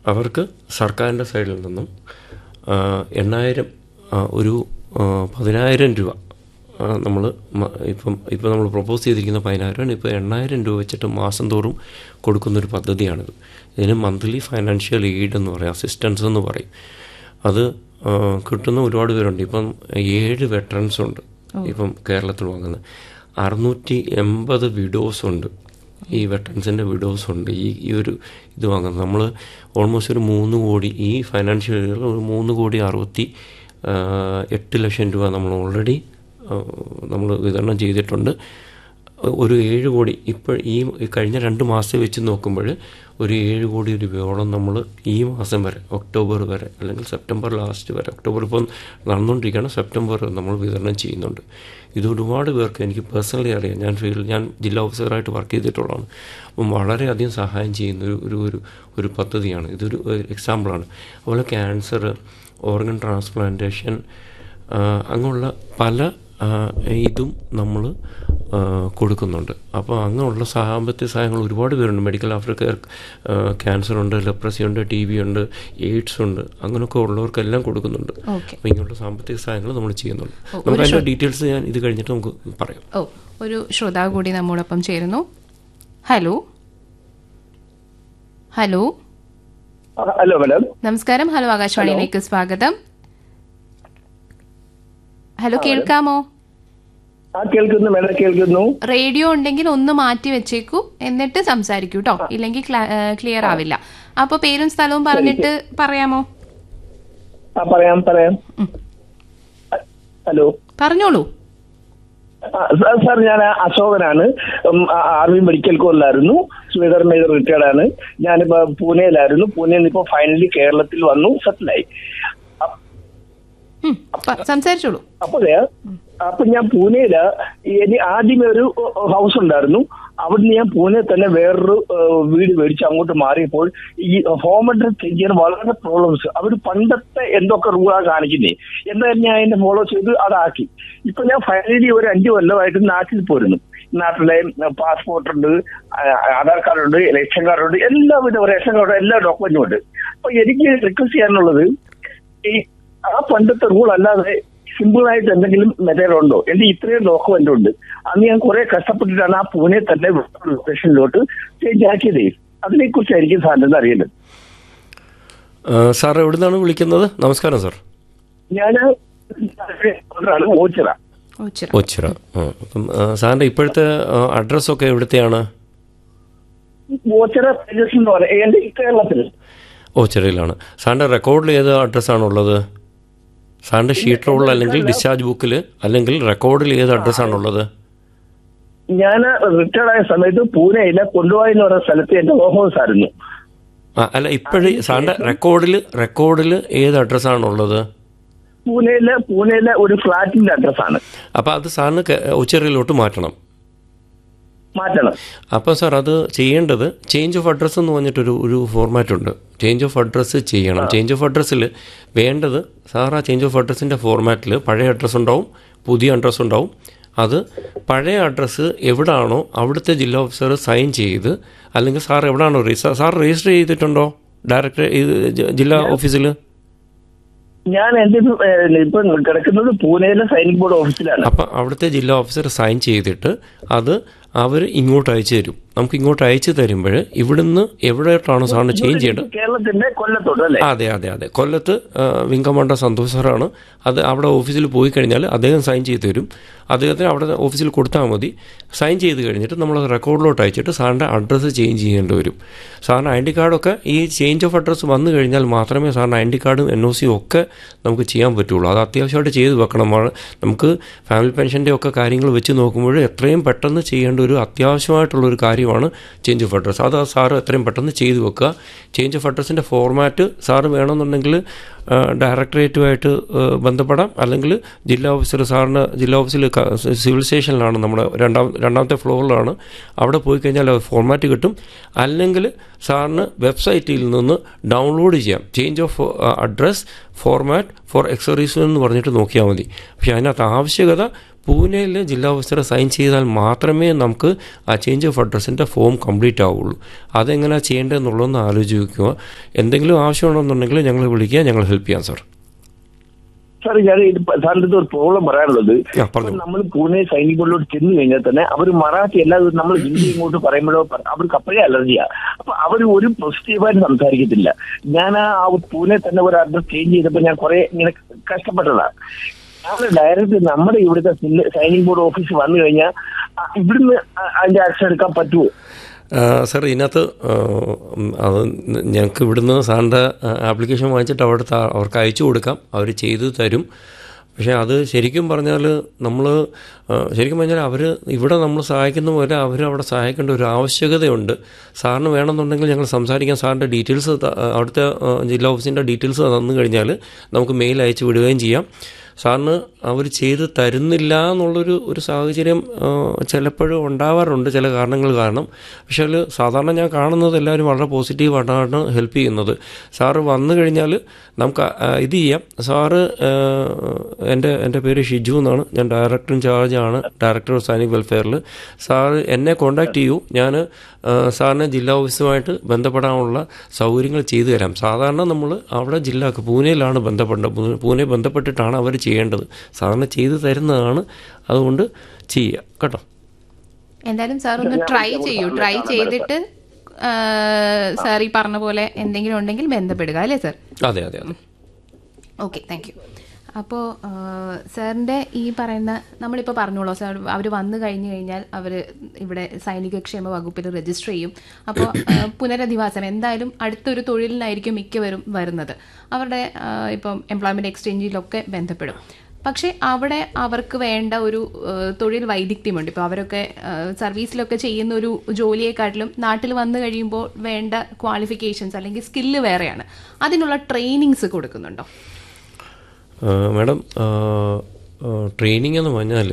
അവർക്ക് സർക്കാരിൻ്റെ സൈഡിൽ നിന്നും ആ, എണ്ണായിരം ആ, ഒരു ആ, പതിനായിരം രൂപ നമ്മൾ ഇപ്പം ഇപ്പം നമ്മൾ പ്രപ്പോസ് ചെയ്തിരിക്കുന്ന പതിനായിരം ഇപ്പോൾ എണ്ണായിരം രൂപ വെച്ചിട്ട് മാസം തോറും കൊടുക്കുന്നൊരു പദ്ധതിയാണിത് ഇതിന് മന്ത്ലി ഫൈനാൻഷ്യൽ എയ്ഡ് എന്ന് പറയും അസിസ്റ്റൻസ് എന്ന് പറയും അത് ആ, കിട്ടുന്ന ഒരുപാട് പേരുണ്ട് ഇപ്പം ഏഴ് വെറ്ററൻസ് ഉണ്ട് ഇപ്പം കേരളത്തിൽ വാങ്ങുന്നത് അറുന്നൂറ്റി എൺപത് വിഡോസ് ഉണ്ട് ഈ വെറ്ററൻസിൻ്റെ വിഡോസ് ഉണ്ട് ഈ ഈ ഒരു ഇത് വാങ്ങുന്നത് നമ്മൾ ഓൾമോസ്റ്റ് ഒരു മൂന്ന് കോടി ഈ ഫൈനാൻഷ്യൽ ഇയറിൽ ഒരു മൂന്ന് കോടി അറുപത്തി ആ, എട്ട് ലക്ഷം രൂപ നമ്മൾ ഓൾറെഡി നമ്മൾ വിതരണം ചെയ്തിട്ടുണ്ട് ഒരു ഏഴ് കോടി ഇപ്പോൾ ഈ കഴിഞ്ഞ രണ്ട് മാസം വെച്ച് നോക്കുമ്പോൾ ഒരു ഏഴ് കോടി രൂപയോളം നമ്മൾ ഈ മാസം വരെ ഒക്ടോബർ വരെ അല്ലെങ്കിൽ സെപ്റ്റംബർ ലാസ്റ്റ് വരെ ഒക്ടോബർ ഇപ്പം നടന്നുകൊണ്ടിരിക്കുകയാണ് സെപ്റ്റംബർ നമ്മൾ വിതരണം ചെയ്യുന്നുണ്ട് ഇത് ഒരുപാട് പേർക്ക് എനിക്ക് പേഴ്സണലി അറിയാം ഞാൻ ഫീൽഡ് ഞാൻ ജില്ലാ ഓഫീസറായിട്ട് വർക്ക് ചെയ്തിട്ടുള്ളതാണ് അപ്പം വളരെയധികം സഹായം ചെയ്യുന്ന ഒരു ഒരു ഒരു ഒരു പദ്ധതിയാണ് ഇതൊരു എക്സാമ്പിളാണ് അതുപോലെ ക്യാൻസർ ഓർഗൻ ട്രാൻസ്പ്ലാന്റേഷൻ അങ്ങനെയുള്ള പല ആ, ഇതും നമ്മൾ കൊടുക്കുന്നുണ്ട് അപ്പോൾ അങ്ങനെയുള്ള സാമ്പത്തിക സഹായങ്ങൾ ഒരുപാട് പേരുണ്ട് മെഡിക്കൽ ആഫ്രിക്കർ ക്യാൻസർ ഉണ്ട് ലെപ്രസി ഉണ്ട് ടി ബി ഉണ്ട് എയ്ഡ്സ് ഉണ്ട് അങ്ങനെയൊക്കെ ഉള്ളവർക്കെല്ലാം കൊടുക്കുന്നുണ്ട് ഓക്കെ അപ്പോൾ ഇങ്ങനെയുള്ള സാമ്പത്തിക സഹായങ്ങൾ നമ്മൾ ചെയ്യുന്നുണ്ട് നമുക്ക് അതിൻ്റെ ഡീറ്റെയിൽസ് ഞാൻ ഇത് കഴിഞ്ഞിട്ട് നമുക്ക് പറയാം ഓ ഒരു ശ്രോതാവ് കൂടി നമ്മോടൊപ്പം ചേരുന്നു ഹലോ ഹലോ ഹലോ മാഡം നമസ്കാരം ഹലോ ആകാശവാണിയിലേക്ക് സ്വാഗതം ഹലോ കേൾക്കാമോ ആ കേൾക്കുന്നു മാഡം കേൾക്കുന്നു റേഡിയോ ഉണ്ടെങ്കിൽ ഒന്ന് മാറ്റി വെച്ചേക്കൂ എന്നിട്ട് സംസാരിക്കൂ കേട്ടോ ഇല്ലെങ്കിൽ ക്ലിയർ ആവില്ല അപ്പൊ പേരും സ്ഥലവും പറഞ്ഞിട്ട് പറയാമോ ആ പറയാം പറയാം ഹലോ പറഞ്ഞോളൂ ആ, സാർ സാർ ഞാൻ അശോകനാണ് ഉം, ആ, ആർമി മെഡിക്കൽ കോറിലായിരുന്നു ശ്രീധർ മേജർ റിട്ടയർഡ് ആണ് ഞാനിപ്പോ പൂനെയിലായിരുന്നു പൂനെയിൽ നിന്ന് ഇപ്പോ ഫൈനലി കേരളത്തിൽ വന്നു സെറ്റിലായി ഉം, പ- സംസാരിച്ചോളൂ അപ്പോഴേ അപ്പൊ ഞാൻ പൂനെയില് ഇനി ആദ്യമേ ഒരു ഹൗസ് ഉണ്ടായിരുന്നു അവിടുന്ന് ഞാൻ പൂനെ തന്നെ വേറൊരു ഏഹ്, വീട് മേടിച്ച് അങ്ങോട്ട് മാറിയപ്പോൾ ഈ ഹോം അഡ്രസ് ചേഞ്ച് ചെയ്യാൻ വളരെ പ്രോബ്ലംസ് അവർ പണ്ടത്തെ എന്തൊക്കെ റൂളാ കാണിക്കുന്നേ എന്തായാലും ഞാൻ അതിന്റെ ഫോളോ ചെയ്ത് അതാക്കി ഇപ്പൊ ഞാൻ ഫൈനലി ഒരു അഞ്ചു കൊല്ലമായിട്ട് നാട്ടിൽ പോരുന്നു നാട്ടിലെ പാസ്പോർട്ട് ഉണ്ട് ആ- ആധാർ കാർഡ് ഉണ്ട് ഇലക്ഷൻ കാർഡ് ഉണ്ട് എല്ലാവിധ റേഷൻ കാർഡ് എല്ലാ ഡോക്യുമെന്റും ഉണ്ട് അപ്പൊ എനിക്ക് റിക്വസ്റ്റ് ചെയ്യാനുള്ളത് ഈ ആ പണ്ടത്തെ റൂൾ അല്ലാതെ സിമ്പിൾ ആയിട്ട് എന്തെങ്കിലും മെത്തേഡ് ഉണ്ടോ എന്റെ ഇത്രയും ഡോക്യുമെന്റ് ഉണ്ട് അന്ന് ഞാൻ കുറെ കഷ്ടപ്പെട്ടിട്ടാണ് ആ പൂനെ തന്നെ ലൊക്കേഷനിലോട്ട് ചേഞ്ച് ആക്കിയതേ അതിനെ കുറിച്ചായിരിക്കും സാറിന് അറിയേണ്ടത് ആ, സാർ എവിടെ നിന്നാണ് വിളിക്കുന്നത് നമസ്കാരം സാർ ഞാൻ ഓച്ചിറ ഓ ചിറ ഒച്ചിറ ആ അപ്പം ആ, സാറിൻ്റെ ഇപ്പോഴത്തെ അഡ്രസ്സൊക്കെ എവിടുത്തെയാണ് ഓച്ചിറ പേജസ് എന്ന് പറയാം എന്റെ ഈ കേരളത്തിൽ ഓച്ചിറയിലാണ് സാറിൻ്റെ റെക്കോർഡിൽ ഏത് അഡ്രസ്സാണുള്ളത് സാറിൻ്റെ ഷീറ്റ് റോളിൽ അല്ലെങ്കിൽ ഡിസ്ചാർജ് ബുക്കിൽ അല്ലെങ്കിൽ റെക്കോർഡിൽ ഏത് അഡ്രസ്സാണുള്ളത് ഞാൻ റിട്ടയർഡ് ആയ സമയത്ത് പൂനെയിലെ കൊണ്ടുപോയി എന്ന് പറയുന്ന സ്ഥലത്ത് എന്റെ ഓഫീസ് ആയിരുന്നു ആ അല്ല ഇപ്പോഴേ സാറിൻ്റെ റെക്കോർഡിൽ റെക്കോർഡിൽ ഏത് അഡ്രസ്സാണുള്ളത് പൂനെയിലെ പൂനെയിലെ ഒരു ഫ്ലാറ്റിന്റെ അഡ്രസ്സാണ് അപ്പോൾ അത് സാറിന് കെ- ഒച്ചിറയിലോട്ട് മാറ്റണം മാറ്റണം അപ്പോൾ സാർ അത് ചെയ്യേണ്ടത് ചേഞ്ച് ഓഫ് അഡ്രസ്സ് എന്ന് പറഞ്ഞിട്ടൊരു ഒരു ഫോർമാറ്റ് ഉണ്ട് ചേഞ്ച് ഓഫ് അഡ്രസ്സ് ചെയ്യണം ചേഞ്ച് ഓഫ് അഡ്രസ്സിൽ വേണ്ടത് സാർ ആ ചേഞ്ച് ഓഫ് അഡ്രസ്സിൻ്റെ ഫോർമാറ്റിൽ പഴയ അഡ്രസ്സ് ഉണ്ടാവും പുതിയ അഡ്രസ്സ് ഉണ്ടാവും അത് പഴയ അഡ്രസ്സ് എവിടാണോ അവിടുത്തെ ജില്ലാ ഓഫീസർ സൈൻ ചെയ്ത് അല്ലെങ്കിൽ സാർ എവിടാണോ രജിസ്റ്റർ സാർ രജിസ്റ്റർ ചെയ്തിട്ടുണ്ടോ ഡയറക്ടർ ഇത് ജ- ജില്ലാ ഓഫീസിൽ ഞാൻ എന്റെ ഇപ്പൊ, ഏഹ്, ഇപ്പൊ കിടക്കുന്നത് പൂനെയിലെ സൈനിക് ബോർഡ് ഓഫീസിലാണ് അപ്പം അവിടുത്തെ ജില്ലാ ഓഫീസർ സൈൻ ചെയ്തിട്ട് അത് അവർ ഇങ്ങോട്ട് അയച്ചു തരും നമുക്ക് ഇങ്ങോട്ട് അയച്ചു തരുമ്പോൾ ഇവിടുന്ന് എവിടെയായിട്ടാണോ സാറിന് ചേഞ്ച് ചെയ്യേണ്ടത് കേരളത്തിന്റെ കൊല്ലത്തോട്ട് അല്ലേ അതെ അതെ അതെ കൊല്ലത്ത് ആ, വിങ്കമണ്ട സന്തോഷ് സാറാണ് അത് അവിടെ ഓഫീസിൽ പോയി കഴിഞ്ഞാൽ അദ്ദേഹം സൈൻ ചെയ്ത് തരും അദ്ദേഹത്തിന് അവിടെ ഓഫീസിൽ കൊടുത്താൽ മതി സൈൻ ചെയ്ത് കഴിഞ്ഞിട്ട് നമ്മൾ റെക്കോർഡിലോട്ട് അയച്ചിട്ട് സാറിൻ്റെ അഡ്രസ്സ് ചേഞ്ച് ചെയ്യേണ്ടി വരും സാറിന് ഐ ഡി കാർഡൊക്കെ ഈ ചേഞ്ച് ഓഫ് അഡ്രസ്സ് വന്നു കഴിഞ്ഞാൽ മാത്രമേ സാറിന് ഐ ഡി കാർഡും എൻ ഒ സിയും ഒക്കെ നമുക്ക് ചെയ്യാൻ പറ്റുള്ളൂ അത് അത്യാവശ്യമായിട്ട് ചെയ്ത് വെക്കണം ആ, നമുക്ക് ഫാമിലി പെൻഷൻ്റെ ഒക്കെ കാര്യങ്ങൾ വെച്ച് നോക്കുമ്പോൾ എത്രയും പെട്ടെന്ന് ചെയ്യേണ്ട ഒരു അത്യാവശ്യമായിട്ടുള്ള ഒരു കാര്യമാണ് ചേഞ്ച് ഓഫ് അഡ്രസ്സ് അത് ആ സാറ് എത്രയും പെട്ടെന്ന് ചെയ്തു വെക്കുക ചേഞ്ച് ഓഫ് അഡ്രസ്സിൻ്റെ ഫോർമാറ്റ് സാറ് വേണമെന്നുണ്ടെങ്കിൽ ആ, ഡയറക്ടറേറ്റുമായിട്ട് ആ, ബന്ധപ്പെടാം അല്ലെങ്കിൽ ജില്ലാ ഓഫീസർ സാറിന് ജില്ലാ ഓഫീസിൽ ക- സിവിൽ സ്റ്റേഷനിലാണ് നമ്മുടെ രണ്ടാം രണ്ടാമത്തെ ഫ്ലോറിലാണ് അവിടെ പോയി കഴിഞ്ഞാൽ ഫോർമാറ്റ് കിട്ടും അല്ലെങ്കിൽ സാറിന് വെബ്സൈറ്റിൽ നിന്ന് ഡൗൺലോഡ് ചെയ്യാം change of address format for എക്സറീസ് എന്ന് പറഞ്ഞിട്ട് നോക്കിയാൽ മതി പക്ഷേ അതിനകത്ത് ആവശ്യകത പൂനെയിൽ ജില്ലാ ഓഫീസർ സൈൻ ചെയ്താൽ മാത്രമേ നമുക്ക് ആ ചേഞ്ച് ഓഫ് അഡ്രസ്സിൻ്റെ ഫോം കംപ്ലീറ്റ് ആവുള്ളൂ അതെങ്ങനെയാണ് ചെയ്യേണ്ടതെന്നുള്ളതൊന്ന് ആലോചിക്കുക എന്തെങ്കിലും ആവശ്യമുണ്ടെന്നുണ്ടെങ്കിൽ ഞങ്ങൾ വിളിക്കുക ഞങ്ങൾ ഹെൽപ്പ് ചെയ്യാം സാർ സാർ ഞാൻ ഇത് സാറിന്റെ അടുത്ത് ഒരു പ്രോബ്ലം പറയാനുള്ളത് ആ, പറഞ്ഞോ. നമ്മൾ പൂനെ സൈനികരിലോട്ട് ചെന്ന് കഴിഞ്ഞാൽ തന്നെ അവർ മറാഠി അല്ലാതെ നമ്മൾ ഹിന്ദി ഇങ്ങോട്ട് പറയുമ്പോഴോ പ- അവർക്ക് അപ്പോഴേ അലർജിയാ അപ്പൊ അവർ ഒരു പോസിറ്റീവായിട്ട് സംസാരിക്കത്തില്ല ഞാൻ ആ ആ പൂനെ തന്നെ ഒരു അഡ്രസ് ചേഞ്ച് ചെയ്തപ്പോൾ ഞാൻ കുറെ ഇങ്ങനെ കഷ്ടപ്പെട്ടതാണ് ഞാൻ ഡയറക്റ്റ് നമ്മുടെ ഇവിടുത്തെ സൈനിങ് ബോർഡ് ഓഫീസ് വന്നു കഴിഞ്ഞാൽ ആ, ഇവിടുന്ന് ആ- അതിന്റെ ആക്ഷൻ എടുക്കാൻ പറ്റുമോ ആ, സാർ ഇതിനകത്ത് ആ, ഉം, അത് ഞങ്ങൾക്ക് ഇവിടുന്ന് സാറിൻ്റെ ആപ്ലിക്കേഷൻ വാങ്ങിച്ചിട്ട് അവിടുത്തെ അവർക്ക് അയച്ചു കൊടുക്കാം അവർ ചെയ്തു തരും പക്ഷേ അത് ശരിക്കും പറഞ്ഞാൽ നമ്മൾ ശരിക്കും പറഞ്ഞാൽ അവർ ഇവിടെ നമ്മൾ സഹായിക്കുന്ന പോലെ അവർ അവിടെ സഹായിക്കേണ്ട ഒരു ആവശ്യകതയുണ്ട് സാറിന് വേണമെന്നുണ്ടെങ്കിൽ ഞങ്ങൾ സംസാരിക്കാൻ സാറിൻ്റെ ഡീറ്റെയിൽസ് അവിടുത്തെ ആ, ജില്ലാ ഓഫീസിൻ്റെ ഡീറ്റെയിൽസ് തന്നു കഴിഞ്ഞാൽ നമുക്ക് മെയിൽ അയച്ചു വിടുകയും ചെയ്യാം സാറിന് അവർ ചെയ്ത് തരുന്നില്ല എന്നുള്ളൊരു ഒരു സാഹചര്യം ആ, ചിലപ്പോഴും ഉണ്ടാവാറുണ്ട് ചില കാരണങ്ങൾ കാരണം പക്ഷേ അതിൽ സാധാരണ ഞാൻ കാണുന്നത് എല്ലാവരും വളരെ പോസിറ്റീവായിട്ടാണ് ഹെൽപ്പ് ചെയ്യുന്നത് സാറ് വന്നു കഴിഞ്ഞാൽ നമുക്ക് ആ, ഇത് ചെയ്യാം സാറ് ആ, എൻ്റെ എൻ്റെ പേര് ഷിജു എന്നാണ് ഞാൻ ഡയറക്ടർ ഇൻചാർജ് ആണ് ഡയറക്ടർ ഓഫ് സൈനിക് വെൽഫെയറിൽ സാറ് എന്നെ കോൺടാക്ട് ചെയ്യൂ ഞാൻ ആ, സാറിന് ജില്ലാ ഓഫീസുമായിട്ട് ബന്ധപ്പെടാനുള്ള സൗകര്യങ്ങൾ ചെയ്തു തരാം സാധാരണ നമ്മൾ അവിടെ ജില്ലക്ക് പൂനെയിലാണ് ബന്ധപ്പെടേണ്ടത് പൂ- പൂനെ ബന്ധപ്പെട്ടിട്ടാണ് അവർ ചെയ്യേണ്ടത് സാറിന് ചെയ്തു തരുന്നതാണ് അതുകൊണ്ട് ചെയ്യുക കേട്ടോ എന്തായാലും സാർ ഒന്ന് ട്രൈ ചെയ്യൂ ട്രൈ ചെയ്തിട്ട് സാർ ഈ പറഞ്ഞ പോലെ എന്തെങ്കിലും ഉണ്ടെങ്കിൽ ബന്ധപ്പെടുക അല്ലേ സാർ അതെ അതെ അതെ ഓക്കെ താങ്ക് യു അപ്പോൾ സാറിൻ്റെ ഈ പറയുന്ന നമ്മളിപ്പോൾ പറഞ്ഞോളൂ സാർ അവർ വന്നു കഴിഞ്ഞു കഴിഞ്ഞാൽ അവർ ഇവിടെ സൈനിക ക്ഷേമ വകുപ്പിൽ രജിസ്റ്റർ ചെയ്യും അപ്പോൾ പുനരധിവാസം എന്തായാലും അടുത്തൊരു തൊഴിലിനായിരിക്കും മിക്കവരും വരുന്നത് അവരുടെ ആ, ഇപ്പം എംപ്ലോയ്മെൻറ്റ് എക്സ്ചേഞ്ചിലൊക്കെ ബന്ധപ്പെടും പക്ഷേ അവിടെ അവർക്ക് വേണ്ട ഒരു ആ, തൊഴിൽ വൈദഗ്ധ്യമുണ്ട് ഇപ്പോൾ അവരൊക്കെ ആ, സർവീസിലൊക്കെ ചെയ്യുന്ന ഒരു ജോലിയെക്കാട്ടിലും നാട്ടിൽ വന്നു കഴിയുമ്പോൾ വേണ്ട ക്വാളിഫിക്കേഷൻസ് അല്ലെങ്കിൽ സ്കില്ല് വേറെയാണ് അതിനുള്ള ട്രെയിനിങ്സ് കൊടുക്കുന്നുണ്ടോ ആ, മാഡം ട്രെയിനിങ് എന്ന് പറഞ്ഞാൽ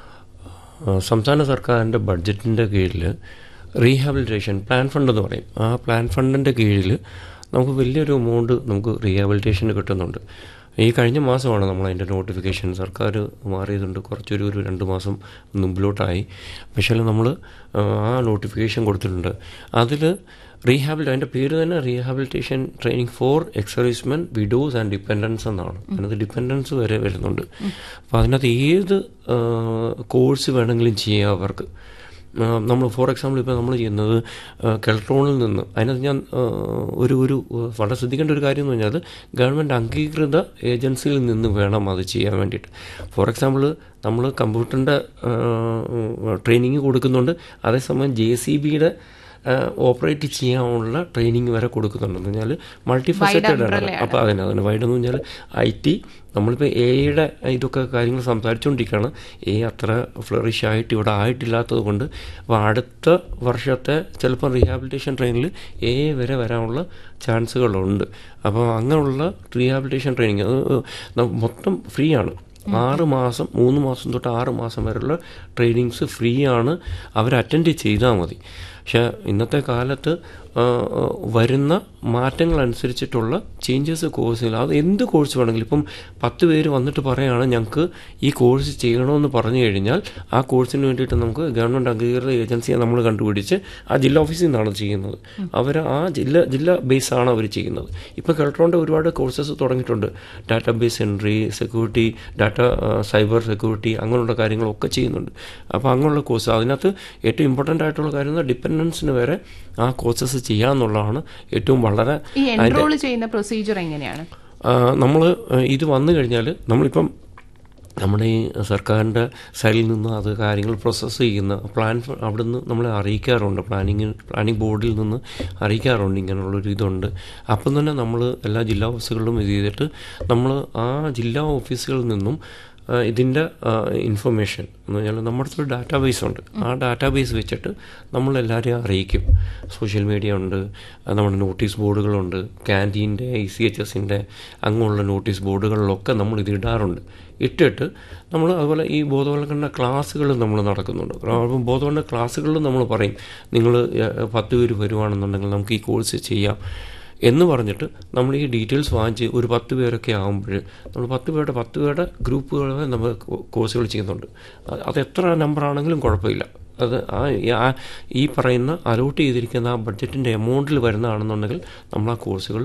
ആ, സംസ്ഥാന സർക്കാരിൻ്റെ ബഡ്ജറ്റിൻ്റെ കീഴിൽ റീഹാബിലിറ്റേഷൻ പ്ലാൻ ഫണ്ട് എന്ന് പറയും ആ പ്ലാൻ ഫണ്ടിൻ്റെ കീഴിൽ നമുക്ക് വലിയൊരു എമൗണ്ട് നമുക്ക് റീഹാബിലിറ്റേഷന് കിട്ടുന്നുണ്ട് ഈ കഴിഞ്ഞ മാസമാണ് നമ്മൾ അതിൻ്റെ നോട്ടിഫിക്കേഷൻ സർക്കാർ മാറിയതുണ്ട് കുറച്ചൊരു ഒരു രണ്ട് മാസം മുമ്പിലോട്ടായി പക്ഷേ നമ്മൾ ആ നോട്ടിഫിക്കേഷൻ കൊടുത്തിട്ടുണ്ട് അതിൽ റീഹാബിലിറ്റ് അതിൻ്റെ പേര് തന്നെ rehabilitation training for exservicemen widows and dependants എന്നാണ് അതിനകത്ത് ഡിപ്പെൻഡൻസ് വരെ വരുന്നുണ്ട് അപ്പോൾ അതിനകത്ത് ഏത് കോഴ്സ് വേണമെങ്കിലും ചെയ്യാം അവർക്ക് നമ്മൾ ഫോർ എക്സാമ്പിൾ ഇപ്പോൾ നമ്മൾ ചെയ്യുന്നത് കെൽട്രോണിൽ നിന്ന് അതിനകത്ത് ഞാൻ ആ, ഒരു ഒരു ആ, വളരെ ശ്രദ്ധിക്കേണ്ട ഒരു കാര്യം എന്ന് പറഞ്ഞാൽ ഗവൺമെൻറ് അംഗീകൃത ഏജൻസിയിൽ നിന്ന് വേണം അത് ചെയ്യാൻ വേണ്ടിയിട്ട് ഫോർ എക്സാമ്പിൾ നമ്മൾ കമ്പ്യൂട്ടറിൻ്റെ ട്രെയിനിങ് കൊടുക്കുന്നുണ്ട് അതേസമയം ജെ സി ബിയുടെ ഓപ്പറേറ്റ് ചെയ്യാനുള്ള ട്രെയിനിങ് വരെ കൊടുക്കുന്നുണ്ടെന്ന് പറഞ്ഞാൽ മൾട്ടി ഫസറ്റഡ് ആണ് അപ്പോൾ അതിന് അതിന് വൈഡ് എന്ന് പറഞ്ഞാൽ ഐ ടി നമ്മളിപ്പോൾ എയുടെ ഇതൊക്കെ കാര്യങ്ങൾ സംസാരിച്ചുകൊണ്ടിരിക്കുകയാണ് എ അത്ര ഫ്ലറിഷ് ആയിട്ട് ഇവിടെ ആയിട്ടില്ലാത്തത് കൊണ്ട് അപ്പോൾ അടുത്ത വർഷത്തെ ചിലപ്പോൾ റീഹാബിലിറ്റേഷൻ ട്രെയിനിൽ എ വരെ വരാനുള്ള ചാൻസുകളുണ്ട് അപ്പോൾ അങ്ങനെയുള്ള റീഹാബിലിറ്റേഷൻ ട്രെയിനിങ് അത് ന- മൊത്തം ഫ്രീ ആണ് ആറ് മാസം മൂന്ന് മാസം തൊട്ട് ആറ് മാസം വരെയുള്ള ട്രെയിനിങ്സ് ഫ്രീ ആണ് അവർ അറ്റൻഡ് ചെയ്താൽ മതി പക്ഷേ ഇന്നത്തെ കാലത്ത് ആ, ആ, വരുന്ന മാറ്റങ്ങൾ അനുസരിച്ചിട്ടുള്ള ചേഞ്ചസ് കോഴ്സിൽ അത് എന്ത് കോഴ്സ് വേണമെങ്കിലും ഇപ്പം പത്ത് പേര് വന്നിട്ട് പറയുകയാണ് ഞങ്ങൾക്ക് ഈ കോഴ്സ് ചെയ്യണമെന്ന് പറഞ്ഞു കഴിഞ്ഞാൽ ആ കോഴ്സിന് വേണ്ടിയിട്ട് നമുക്ക് ഗവൺമെൻറ് അംഗീകൃത ഏജൻസിയെ നമ്മൾ കണ്ടുപിടിച്ച് ആ ജില്ലാ ഓഫീസിൽ നിന്നാണ് ചെയ്യുന്നത് അവർ ആ ജില്ല ജില്ല ബേസാണ് അവർ ചെയ്യുന്നത് ഇപ്പോൾ കെൽട്രോണിൻ്റെ ഒരുപാട് കോഴ്സസ് തുടങ്ങിയിട്ടുണ്ട് database entry security data cyber security അങ്ങനെയുള്ള കാര്യങ്ങളൊക്കെ ചെയ്യുന്നുണ്ട് അപ്പോൾ അങ്ങനെയുള്ള കോഴ്സ് അതിനകത്ത് ഏറ്റവും ഇമ്പോർട്ടൻ്റ് ആയിട്ടുള്ള കാര്യം എന്ന് ഡിപ്പെൻഡൻസിന് വരെ ആ കോഴ്സസ് ചെയ്യാന്നുള്ളതാണ് ഏറ്റവും വളരെ ഈ എൻറോൾ ചെയ്യുന്ന പ്രൊസീജിയർ എങ്ങനെയാണ് നമ്മൾ ഇത് വന്നു കഴിഞ്ഞാൽ നമ്മളിപ്പം നമ്മുടെ ഈ സർക്കാരിൻ്റെ സൈഡിൽ നിന്ന് അത് കാര്യങ്ങൾ പ്രോസസ്സ് ചെയ്യുന്ന പ്ലാൻ ഫ- അവിടുന്ന് നമ്മളെ അറിയിക്കാറുണ്ട് പ്ലാനിങ് പ്ലാനിങ് ബോർഡിൽ നിന്ന് അറിയിക്കാറുണ്ട് ഇങ്ങനെയുള്ളൊരു ഇതുണ്ട് അപ്പം തന്നെ നമ്മൾ എല്ലാ ജില്ലാ ഓഫീസുകളിലും ഇത് ചെയ്തിട്ട് നമ്മൾ ആ ജില്ലാ ഓഫീസുകളിൽ നിന്നും ആ, ഇതിൻ്റെ ഇൻഫർമേഷൻ എന്ന് പറഞ്ഞാൽ നമ്മുടെ അടുത്തൊരു ഡാറ്റാബേസ് ഉണ്ട് ആ ഡാറ്റാബേസ് വെച്ചിട്ട് നമ്മളെല്ലാവരെയും അറിയിക്കും സോഷ്യൽ മീഡിയ ഉണ്ട് ആ, നമ്മുടെ നോട്ടീസ് ബോർഡുകളുണ്ട് ക്യാൻറ്റീൻ്റെ ഐ സി എച്ച് എസിൻ്റെ അങ്ങനെയുള്ള നോട്ടീസ് ബോർഡുകളിലൊക്കെ നമ്മൾ ഇത് ഇടാറുണ്ട് ഇട്ടിട്ട് നമ്മൾ അതുപോലെ ഈ ബോധവൽക്കരണ ക്ലാസ്സുകൾ നമ്മൾ നടക്കുന്നുണ്ട് അപ്പം ബോധവൽക്കരണ ക്ലാസ്സുകളിൽ നമ്മൾ പറയും നിങ്ങൾ പത്ത് പേര് വരുവാണെന്നുണ്ടെങ്കിൽ നമുക്ക് ഈ കോഴ്സ് ചെയ്യാം എന്ന് പറഞ്ഞിട്ട് നമ്മൾ ഈ ഡീറ്റെയിൽസ് വാങ്ങിച്ച് ഒരു പത്ത് പേരൊക്കെ ആകുമ്പോൾ നമ്മൾ പത്ത് പേരുടെ പത്ത് പേരുടെ ഗ്രൂപ്പുകൾ നമ്മൾ കോഴ്സുകൾ ചെയ്യുന്നുണ്ട് അത് അത് എത്ര നമ്പർ ആണെങ്കിലും കുഴപ്പമില്ല അത് ആ ആ- ഈ പറയുന്ന അലോട്ട് ചെയ്തിരിക്കുന്ന ആ ബഡ്ജറ്റിൻ്റെ എമൗണ്ടിൽ വരുന്നതാണെന്നുണ്ടെങ്കിൽ നമ്മൾ ആ കോഴ്സുകൾ